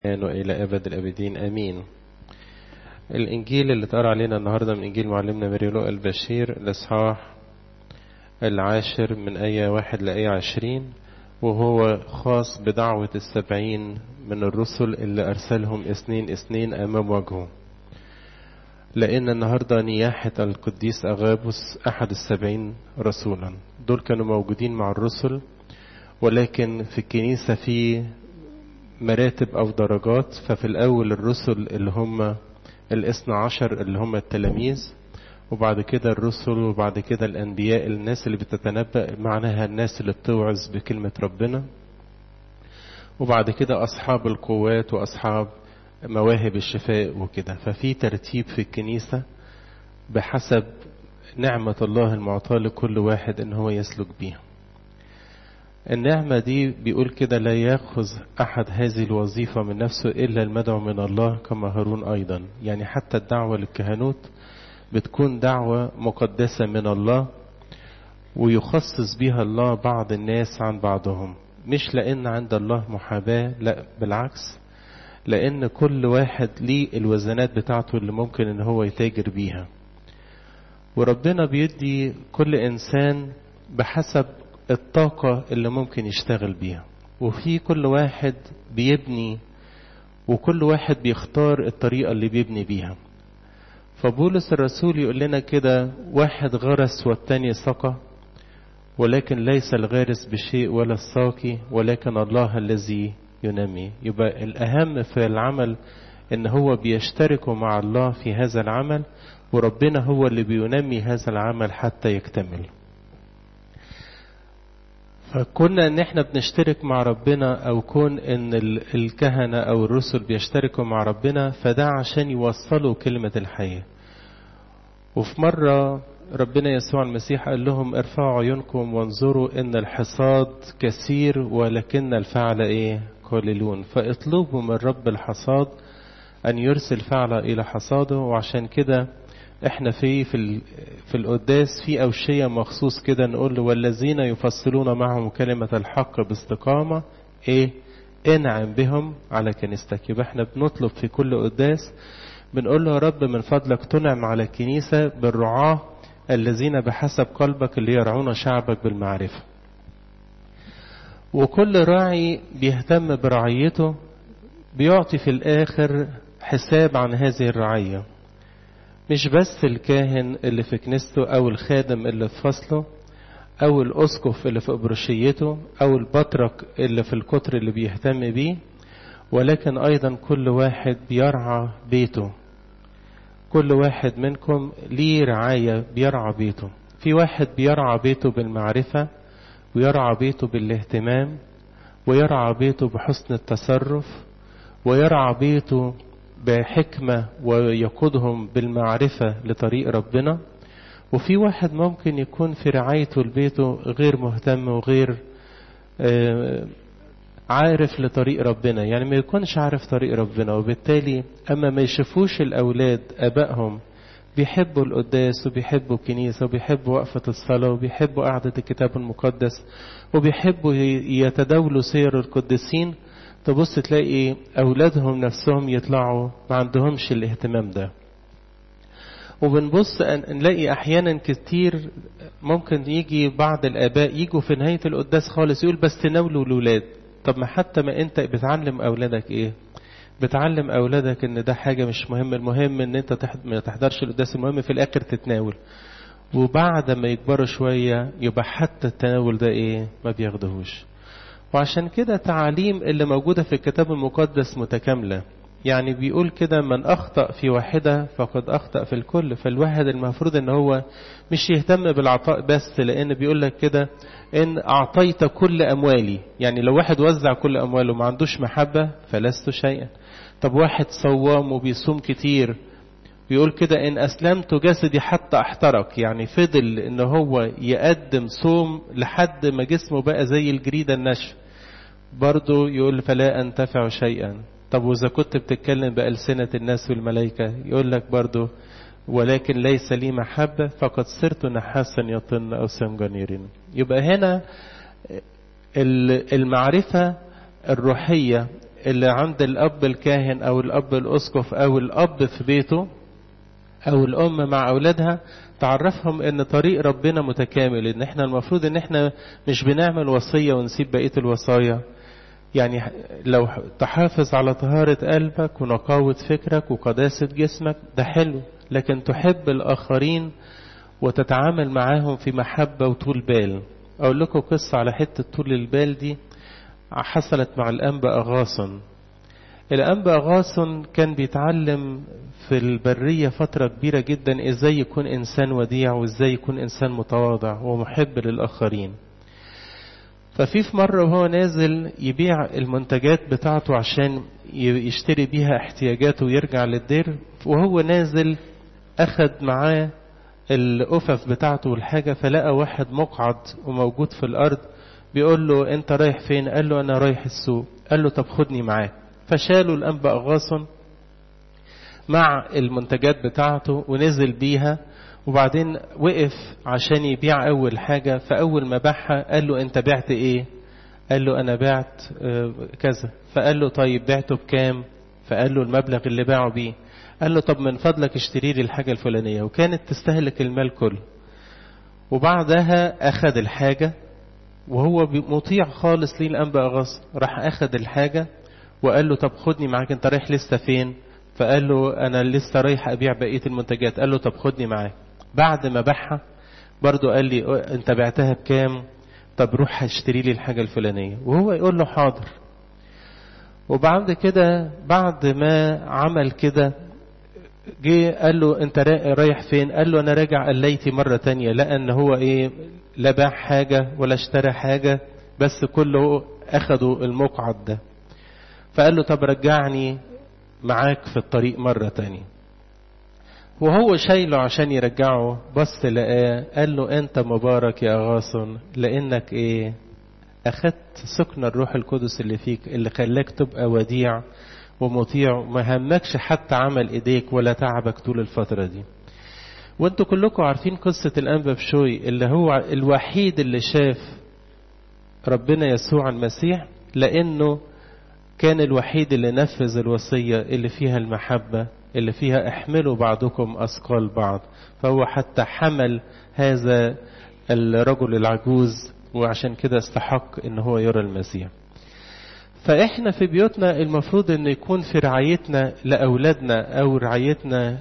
وإلى أبد الأبدين آمين الإنجيل اللي اتقرأ علينا النهاردة من إنجيل معلمنا مريولو البشير الإصحاح العاشر من آية واحد لآية عشرين وهو خاص بدعوة السبعين من الرسل اللي أرسلهم اثنين اثنين أمام وجهه لأن النهاردة نياحة القديس أغابوس أحد السبعين رسولا دول كانوا موجودين مع الرسل ولكن في الكنيسة في مراتب أو درجات ففي الأول الرسل اللي هم الاثنى عشر اللي هم التلاميذ وبعد كده الرسل وبعد كده الأنبياء الناس اللي بتتنبأ معناها الناس اللي بتوعظ بكلمة ربنا وبعد كده أصحاب القوات وأصحاب مواهب الشفاء وكده ففي ترتيب في الكنيسة بحسب نعمة الله المعطاة لكل واحد ان هو يسلك بيها النعمة دي بيقول كده لا يأخذ أحد هذه الوظيفة من نفسه إلا المدعو من الله كما هارون أيضا يعني حتى الدعوة للكهنوت بتكون دعوة مقدسة من الله ويخصص بها الله بعض الناس عن بعضهم مش لأن عند الله محاباة لا بالعكس لأن كل واحد ليه الوزنات بتاعته اللي ممكن ان هو يتاجر بيها وربنا بيدي كل إنسان بحسب الطاقة اللي ممكن يشتغل بيها وفي كل واحد بيبني وكل واحد بيختار الطريقة اللي بيبني بيها فبولس الرسول يقول لنا كده واحد غرس والتاني سقى ولكن ليس الغارس بشيء ولا الساقي ولكن الله الذي ينمي يبقى الأهم في العمل ان هو بيشتركوا مع الله في هذا العمل وربنا هو اللي بينمي هذا العمل حتى يكتمل فكنا ان احنا بنشترك مع ربنا او كون ان الكهنة او الرسل بيشتركوا مع ربنا فده عشان يوصلوا كلمة الحياة وفي مرة ربنا يسوع المسيح قال لهم ارفعوا عيونكم وانظروا ان الحصاد كثير ولكن الفعل ايه قليلون فاطلبوا من رب الحصاد ان يرسل فعل الى حصاده وعشان كده احنا في في في القداس في اوشيه مخصوص كده نقول له والذين يفصلون معهم كلمه الحق باستقامه ايه انعم بهم على كنيستك يبقى احنا بنطلب في كل قداس بنقول له يا رب من فضلك تنعم على الكنيسه بالرعاه الذين بحسب قلبك اللي يرعون شعبك بالمعرفه وكل راعي بيهتم برعيته بيعطي في الاخر حساب عن هذه الرعيه مش بس الكاهن اللي في كنيسته او الخادم اللي في فصله او الاسقف اللي في ابرشيته او البطرك اللي في القطر اللي بيهتم بيه ولكن ايضا كل واحد بيرعى بيته كل واحد منكم ليه رعاية بيرعى بيته في واحد بيرعى بيته بالمعرفة ويرعى بيته بالاهتمام ويرعى بيته بحسن التصرف ويرعى بيته بحكمة ويقودهم بالمعرفة لطريق ربنا وفي واحد ممكن يكون في رعايته لبيته غير مهتم وغير عارف لطريق ربنا يعني ما يكونش عارف طريق ربنا وبالتالي أما ما يشوفوش الأولاد أبائهم بيحبوا القداس وبيحبوا الكنيسة وبيحبوا وقفة الصلاة وبيحبوا قعدة الكتاب المقدس وبيحبوا يتداولوا سير القديسين تبص تلاقي أولادهم نفسهم يطلعوا ما عندهمش الاهتمام ده وبنبص نلاقي أحيانا كتير ممكن يجي بعض الآباء يجوا في نهاية القداس خالص يقول بس تناولوا الأولاد طب ما حتى ما أنت بتعلم أولادك إيه بتعلم أولادك إن ده حاجة مش مهم المهم إن أنت ما تحضرش القداس المهم في الآخر تتناول وبعد ما يكبروا شوية يبقى حتى التناول ده إيه ما بياخدهوش وعشان كده تعاليم اللي موجودة في الكتاب المقدس متكاملة يعني بيقول كده من أخطأ في واحدة فقد أخطأ في الكل فالواحد المفروض ان هو مش يهتم بالعطاء بس لأن بيقول لك كده إن أعطيت كل أموالي يعني لو واحد وزع كل أمواله ما عندوش محبة فلست شيئا طب واحد صوام وبيصوم كتير بيقول كده إن أسلمت جسدي حتى أحترق يعني فضل إن هو يقدم صوم لحد ما جسمه بقى زي الجريدة الناشفة برضه يقول فلا أنتفع شيئا طب وإذا كنت بتتكلم بألسنة الناس والملائكة يقول لك برضه ولكن ليس لي محبة فقد صرت نحاسا يطن أو سنجنير يبقى هنا المعرفة الروحية اللي عند الأب الكاهن أو الأب الأسقف أو الأب في بيته أو الأم مع أولادها تعرفهم ان طريق ربنا متكامل ان احنا المفروض ان احنا مش بنعمل وصية ونسيب بقية الوصايا يعني لو تحافظ على طهارة قلبك ونقاوة فكرك وقداسة جسمك ده حلو لكن تحب الآخرين وتتعامل معاهم في محبة وطول بال أقول لكم قصة على حتة طول البال دي حصلت مع الأنبا أغاصن الأنبا أغاصن كان بيتعلم في البرية فترة كبيرة جدا إزاي يكون إنسان وديع وإزاي يكون إنسان متواضع ومحب للآخرين ففي في مرة وهو نازل يبيع المنتجات بتاعته عشان يشتري بيها احتياجاته ويرجع للدير وهو نازل أخد معاه الأفف بتاعته والحاجة فلقى واحد مقعد وموجود في الأرض بيقول له أنت رايح فين؟ قال له أنا رايح السوق قال له طب خدني معاك فشالوا الأنبا أغاصن مع المنتجات بتاعته ونزل بيها وبعدين وقف عشان يبيع أول حاجة فأول ما باعها قال له أنت بعت إيه؟ قال له أنا بعت كذا فقال له طيب بعته بكام؟ فقال له المبلغ اللي باعه بيه قال له طب من فضلك اشتري لي الحاجة الفلانية وكانت تستهلك المال كله وبعدها أخذ الحاجة وهو مطيع خالص ليه الأنبا أغاص راح أخذ الحاجة وقال له طب خدني معاك انت رايح لسه فين فقال له انا لسه رايح ابيع بقيه المنتجات قال له طب خدني معاك بعد ما باعها برضه قال لي انت بعتها بكام طب روح اشتري لي الحاجه الفلانيه وهو يقول له حاضر وبعد كده بعد ما عمل كده جه قال له انت رايح فين قال له انا راجع قليتي مره تانية لان هو ايه لا باع حاجه ولا اشترى حاجه بس كله اخدوا المقعد ده فقال له طب رجعني معاك في الطريق مرة تانية وهو شايله عشان يرجعه بص لقاه قال له انت مبارك يا غاصن لانك ايه اخدت سكن الروح القدس اللي فيك اللي خلاك تبقى وديع ومطيع وما همكش حتى عمل ايديك ولا تعبك طول الفترة دي وانتوا كلكم عارفين قصة الانبا بشوي اللي هو الوحيد اللي شاف ربنا يسوع المسيح لانه كان الوحيد اللي نفذ الوصية اللي فيها المحبة اللي فيها احملوا بعضكم أثقال بعض فهو حتى حمل هذا الرجل العجوز وعشان كده استحق ان هو يرى المسيح فاحنا في بيوتنا المفروض ان يكون في رعايتنا لاولادنا او رعايتنا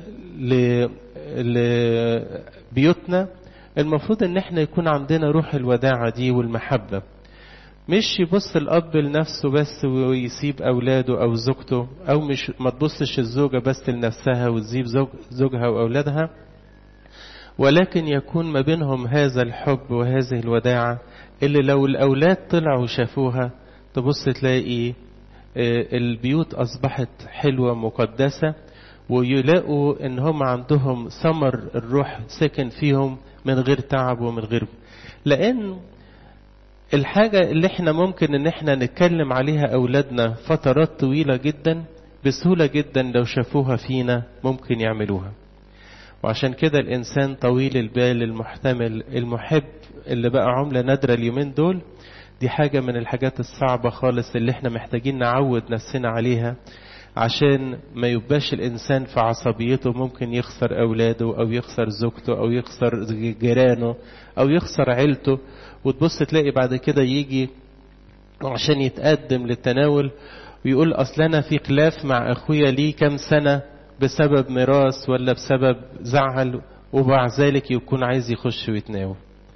لبيوتنا المفروض ان احنا يكون عندنا روح الوداعة دي والمحبة مش يبص الأب لنفسه بس ويسيب أولاده أو زوجته أو مش ما تبصش الزوجة بس لنفسها وتسيب زوج زوجها وأولادها ولكن يكون ما بينهم هذا الحب وهذه الوداعة اللي لو الأولاد طلعوا وشافوها تبص تلاقي البيوت أصبحت حلوة مقدسة ويلاقوا إن هم عندهم ثمر الروح سكن فيهم من غير تعب ومن غير لأن الحاجة اللي احنا ممكن ان احنا نتكلم عليها اولادنا فترات طويلة جدا بسهولة جدا لو شافوها فينا ممكن يعملوها وعشان كده الانسان طويل البال المحتمل المحب اللي بقى عملة نادرة اليومين دول دي حاجة من الحاجات الصعبة خالص اللي احنا محتاجين نعود نفسنا عليها عشان ما يبقاش الإنسان في عصبيته ممكن يخسر أولاده أو يخسر زوجته أو يخسر جيرانه أو يخسر عيلته وتبص تلاقي بعد كده يجي عشان يتقدم للتناول ويقول أصل أنا في خلاف مع أخويا ليه كام سنة بسبب ميراث ولا بسبب زعل ومع ذلك يكون عايز يخش ويتناول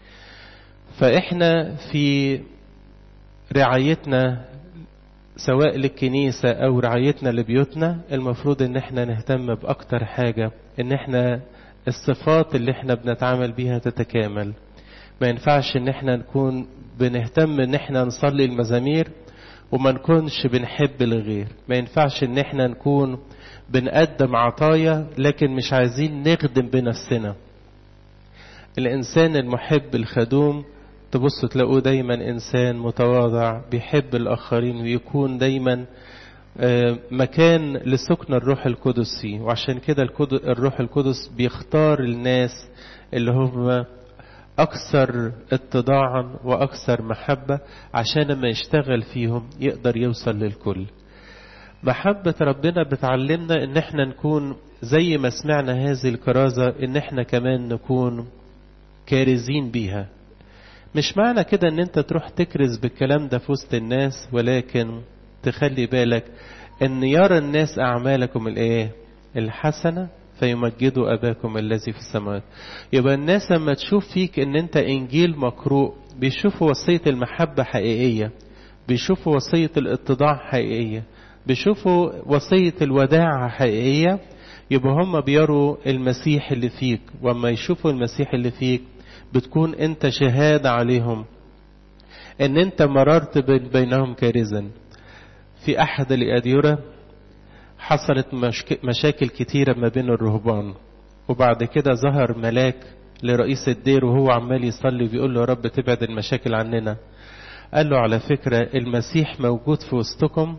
فإحنا في رعايتنا سواء للكنيسة أو رعايتنا لبيوتنا المفروض إن احنا نهتم بأكتر حاجة إن احنا الصفات اللي احنا بنتعامل بيها تتكامل ما ينفعش إن احنا نكون بنهتم إن احنا نصلي المزامير وما نكونش بنحب الغير ما ينفعش إن احنا نكون بنقدم عطايا لكن مش عايزين نخدم بنفسنا الإنسان المحب الخدوم تبص تلاقوه دايما إنسان متواضع بيحب الآخرين ويكون دايما مكان لسكن الروح القدس فيه وعشان كده الروح القدس بيختار الناس اللي هم أكثر اتضاعا وأكثر محبة عشان لما يشتغل فيهم يقدر يوصل للكل محبة ربنا بتعلمنا ان احنا نكون زي ما سمعنا هذه الكرازة ان احنا كمان نكون كارزين بيها مش معنى كده ان انت تروح تكرز بالكلام ده في وسط الناس ولكن تخلي بالك ان يرى الناس اعمالكم الايه الحسنة فيمجدوا اباكم الذي في السماوات يبقى الناس لما تشوف فيك ان انت انجيل مقروء بيشوفوا وصية المحبة حقيقية بيشوفوا وصية الاتضاع حقيقية بيشوفوا وصية الوداعة حقيقية يبقى هم بيروا المسيح اللي فيك وما يشوفوا المسيح اللي فيك بتكون انت شهادة عليهم ان انت مررت بينهم كارزا في احد الاديرة حصلت مشاكل كتيرة ما بين الرهبان وبعد كده ظهر ملاك لرئيس الدير وهو عمال يصلي وبيقول له يا رب تبعد المشاكل عننا قال له على فكرة المسيح موجود في وسطكم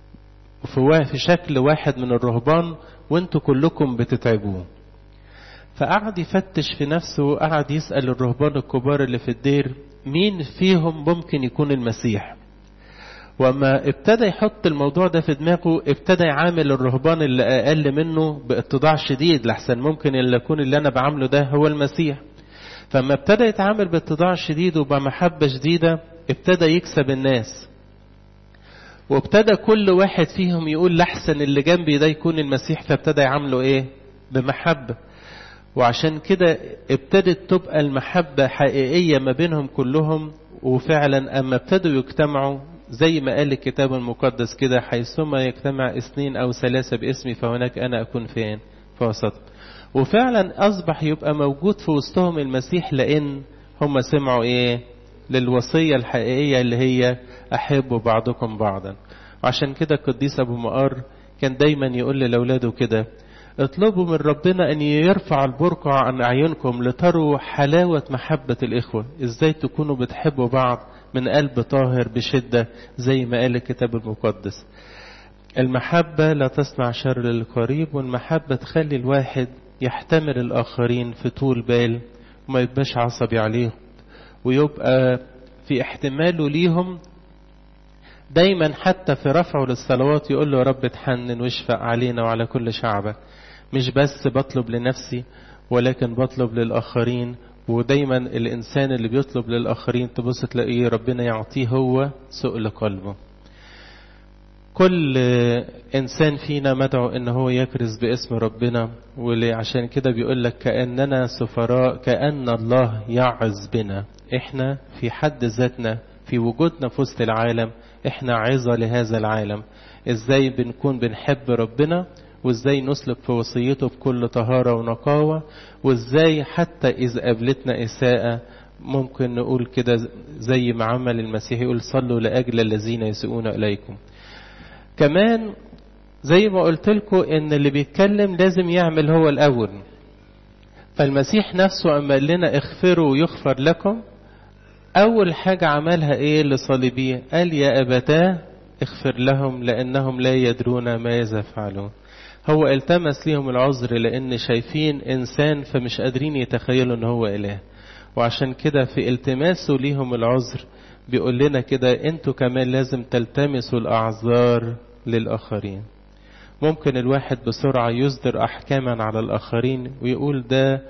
في شكل واحد من الرهبان وانتوا كلكم بتتعبوه فقعد يفتش في نفسه وقعد يسأل الرهبان الكبار اللي في الدير مين فيهم ممكن يكون المسيح وما ابتدى يحط الموضوع ده في دماغه ابتدى يعامل الرهبان اللي أقل منه باتضاع شديد لحسن ممكن اللي يكون اللي أنا بعامله ده هو المسيح فما ابتدى يتعامل باتضاع شديد وبمحبة شديدة ابتدى يكسب الناس وابتدى كل واحد فيهم يقول لحسن اللي جنبي ده يكون المسيح فابتدى يعامله ايه بمحبة وعشان كده ابتدت تبقى المحبة حقيقية ما بينهم كلهم وفعلا اما ابتدوا يجتمعوا زي ما قال الكتاب المقدس كده حيثما يجتمع اثنين او ثلاثة باسمي فهناك انا اكون فين في وسطهم وفعلا اصبح يبقى موجود في وسطهم المسيح لان هم سمعوا ايه للوصية الحقيقية اللي هي أحبوا بعضكم بعضا وعشان كده القديس أبو مقار كان دايما يقول لأولاده كده اطلبوا من ربنا أن يرفع البرقع عن أعينكم لتروا حلاوة محبة الإخوة إزاي تكونوا بتحبوا بعض من قلب طاهر بشدة زي ما قال الكتاب المقدس المحبة لا تصنع شر للقريب والمحبة تخلي الواحد يحتمل الآخرين في طول بال وما يبقاش عصبي عليهم ويبقى في احتماله ليهم دايما حتى في رفعه للصلوات يقول له يا رب تحنن واشفق علينا وعلى كل شعبك مش بس بطلب لنفسي ولكن بطلب للآخرين ودايما الإنسان اللي بيطلب للآخرين تبص تلاقيه ربنا يعطيه هو سؤل قلبه كل إنسان فينا مدعو إن هو يكرز باسم ربنا وعشان كده بيقول لك كأننا سفراء كأن الله يعز بنا إحنا في حد ذاتنا في وجودنا في وسط العالم إحنا عظة لهذا العالم إزاي بنكون بنحب ربنا وإزاي نسلك في وصيته بكل طهارة ونقاوة وإزاي حتى إذا قابلتنا إساءة ممكن نقول كده زي ما عمل المسيح يقول صلوا لأجل الذين يسيئون إليكم كمان زي ما قلت لكم ان اللي بيتكلم لازم يعمل هو الاول فالمسيح نفسه اما قال لنا اغفروا يغفر لكم اول حاجة عملها ايه لصليبيه قال يا ابتاه اغفر لهم لانهم لا يدرون ماذا يفعلون هو التمس ليهم العذر لان شايفين انسان فمش قادرين يتخيلوا ان هو اله وعشان كده في التماسه ليهم العذر بيقول لنا كده انتوا كمان لازم تلتمسوا الاعذار للآخرين ممكن الواحد بسرعة يصدر أحكاما على الآخرين ويقول ده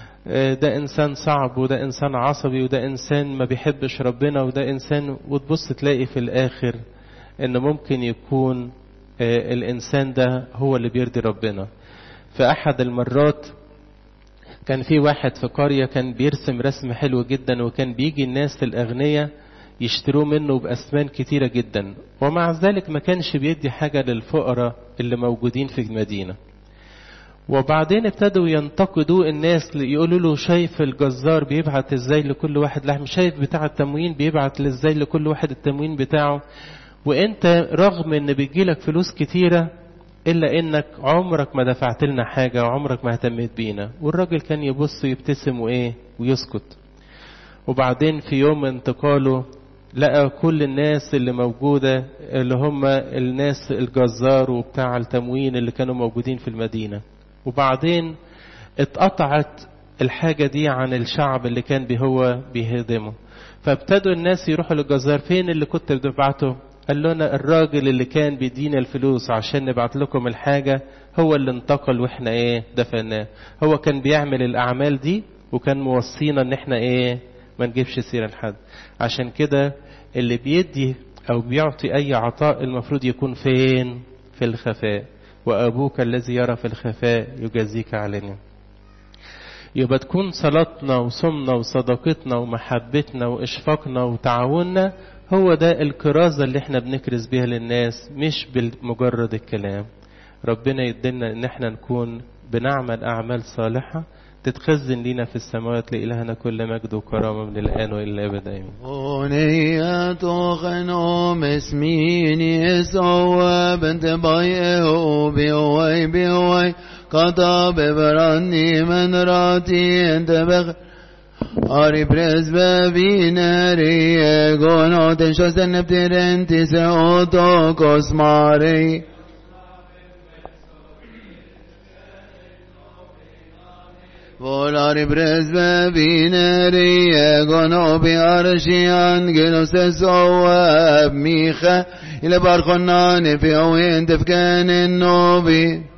ده إنسان صعب وده إنسان عصبي وده إنسان ما بيحبش ربنا وده إنسان وتبص تلاقي في الآخر إن ممكن يكون الإنسان ده هو اللي بيرضي ربنا في أحد المرات كان في واحد في قرية كان بيرسم رسم حلو جدا وكان بيجي الناس الأغنياء يشتروه منه بأثمان كتيرة جدا ومع ذلك ما كانش بيدي حاجة للفقراء اللي موجودين في المدينة وبعدين ابتدوا ينتقدوا الناس يقولوا له شايف الجزار بيبعت ازاي لكل واحد لحم شايف بتاع التموين بيبعت ازاي لكل واحد التموين بتاعه وانت رغم ان بيجيلك فلوس كتيرة الا انك عمرك ما دفعت لنا حاجة وعمرك ما اهتميت بينا والراجل كان يبص يبتسم وايه ويسكت وبعدين في يوم انتقاله لقى كل الناس اللي موجودة اللي هم الناس الجزار وبتاع التموين اللي كانوا موجودين في المدينة وبعدين اتقطعت الحاجة دي عن الشعب اللي كان هو بيهدمه فابتدوا الناس يروحوا للجزار فين اللي كنت بتبعته قال لنا الراجل اللي كان بيدينا الفلوس عشان نبعت لكم الحاجة هو اللي انتقل واحنا ايه دفناه هو كان بيعمل الاعمال دي وكان موصينا ان احنا ايه ما نجيبش سيرة لحد عشان كده اللي بيدي او بيعطي اي عطاء المفروض يكون فين في الخفاء وابوك الذي يرى في الخفاء يجازيك علنا يبقى تكون صلاتنا وصومنا وصداقتنا ومحبتنا واشفاقنا وتعاوننا هو ده الكرازة اللي احنا بنكرز بيها للناس مش بمجرد الكلام ربنا يدلنا ان احنا نكون بنعمل اعمال صالحة تتخزن لينا في السماوات لإلهنا كل مجد وكرامة من الآن وإلى الأبد آمين أغنية خنوم اسميني سوى بنت بايه بيوي بيوي قطب براني من راتي انت بخ أري برز بابيناري قونو تنشوز نبترنتي سأوتو كوسماري Volare presbe bineri gono bi arshi angelos soab micha ile barkhonane fi awin tefkan النوبي